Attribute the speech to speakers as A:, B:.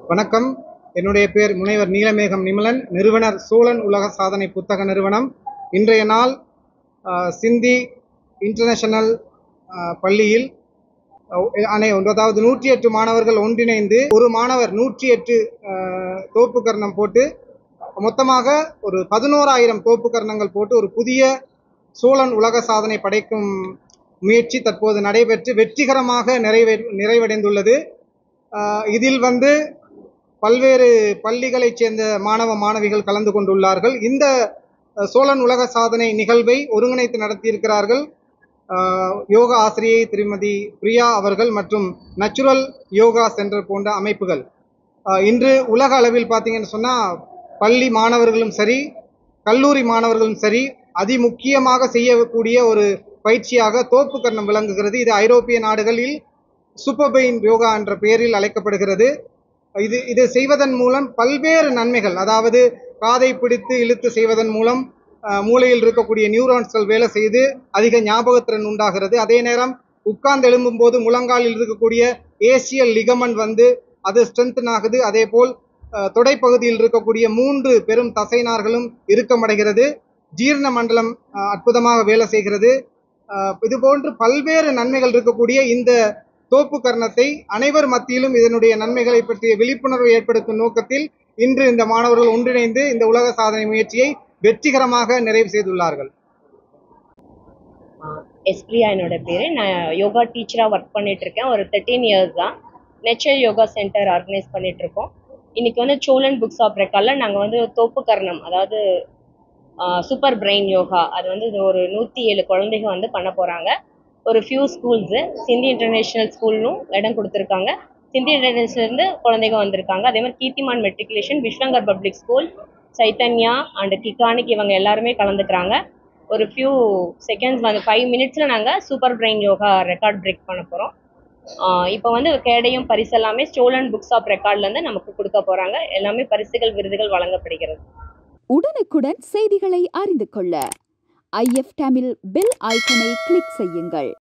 A: வணக்கம் என்னுடைய பேர் முனைவர் நீலமேகம் நிமலன் நிறுவனர் சோழன் உலக சாதனை புத்தக நிறுவனம் இன்றைய நாள் அஹ், சிந்தி இன்டர்நேஷனல் அஹ், பள்ளியில் அஹ், அனை அதாவது நூற்றி எட்டு மாணவர்கள் ஒன்றிணைந்து ஒரு மாணவர் நூற்றி எட்டு அஹ், தோப்பு கர்ணம் போட்டு மொத்தமாக ஒரு பதினோராயிரம் தோப்பு கர்ணங்கள் போட்டு ஒரு புதிய சோழன் உலக சாதனை படைக்கும் முயற்சி தற்போது நடைபெற்று வெற்றிகரமாக நிறைவே நிறைவடைந்துள்ளது ஆஹ் இதில் வந்து பல்வேறு பள்ளிகளைச் சேர்ந்த மாணவ மாணவிகள் கலந்து கொண்டுள்ளார்கள் இந்த அஹ், சோழன் உலக சாதனை நிகழ்வை ஒருங்கிணைத்து நடத்தியிருக்கிறார்கள் ஆஹ், யோகா ஆசிரியை திருமதி பிரியா அவர்கள் மற்றும் நச்சுரல் யோகா சென்டர் போன்ற அமைப்புகள் ஆஹ், இன்று உலக அளவில் பார்த்தீங்கன்னு சொன்னால் பள்ளி மாணவர்களும் சரி கல்லூரி மாணவர்களும் சரி அதிமுக்கியமாக செய்யக்கூடிய ஒரு பயிற்சியாக தோப்பு கர்ணம் விளங்குகிறது இது ஐரோப்பிய நாடுகளில் சூப்பர்பெயின் யோகா என்ற பெயரில் அழைக்கப்படுகிறது இது இது செய்வதன் மூலம் பல்வேறு நன்மைகள் அதாவது காதை பிடித்து இழுத்து செய்வதன் மூலம் அஹ், மூளையில் இருக்கக்கூடிய நியூரான்ஸ்கள் வேலை செய்து அதிக ஞாபகத்திறன் உண்டாகிறது அதே நேரம் உட்கார்ந்து எழும்பும் போது முழங்காலில் இருக்கக்கூடிய ஏசியல் லிகமன் வந்து அது ஸ்ட்ரென்தன் ஆகுது அதே போல் அஹ், தொடைப்பகுதியில் இருக்கக்கூடிய மூன்று பெரும் தசைநார்களும் இறுக்கமடைகிறது ஜீரண மண்டலம் அஹ், அற்புதமாக வேலை செய்கிறது அஹ், இது போன்று பல்வேறு நன்மைகள் இருக்கக்கூடிய இந்த தோப்பு கர்ணத்தை அனைவர் மத்தியிலும் இதனுடைய நன்மைகளை பற்றிய விழிப்புணர்வை ஏற்படுத்தும் நோக்கத்தில் இன்று இந்த மாணவர்கள் ஒன்றிணைந்து இந்த உலக சாதனை முயற்சியை வெற்றிகரமாக நிறைவு செய்துள்ளார்கள்
B: எஸ்பிரியா என்னோட பேர் நான் யோகா டீச்சராக ஒர்க் பண்ணிட்டு இருக்கேன் ஒரு தேர்ட்டீன் இயர்ஸ் தான் நேச்சர் யோகா சென்டர் ஆர்கனைஸ் பண்ணிட்டு இருக்கோம் இன்னைக்கு வந்து சோழன் புக்ஸ் ஆஃப் ரெக்கார்டில் நாங்கள் வந்து தோப்பு கர்ணம் அதாவது சூப்பர் பிரெயின் யோகா அது வந்து இது ஒரு நூற்றி ஏழு குழந்தைங்க வந்து பண்ண போகிறாங்க ஒரு ஃபியூ ஸ்கூல்ஸு சிந்தி இன்டர்நேஷ்னல் ஸ்கூலும் இடம் கொடுத்துருக்காங்க சிந்தி இன்டர்நேஷ்னல்லேருந்து குழந்தைங்க வந்திருக்காங்க அதே மாதிரி Keerthiman matriculation Vishwankar public school Chaitanya and கிகானிக் இவங்க எல்லாருமே கலந்துக்கிறாங்க ஒரு ஃபியூ செகண்ட்ஸ் வந்து ஃபைவ் மினிட்ஸில் நாங்கள் super brain yoga record break பண்ண போகிறோம் இப்போ வந்து கேடையும் பரிசு எல்லாமே ஸ்டோலன் புக்ஸ் ஆஃப் ரெக்கார்ட்லேருந்து நமக்கு கொடுக்க போகிறாங்க எல்லாமே பரிசுகள் விருதுகள் வழங்கப்படுகிறது
C: உடனுக்குடன் செய்திகளை அறிந்து கொள்ள ஐஎஃப் தமிழ் பெல் ஐக்கனை கிளிக் செய்யுங்கள்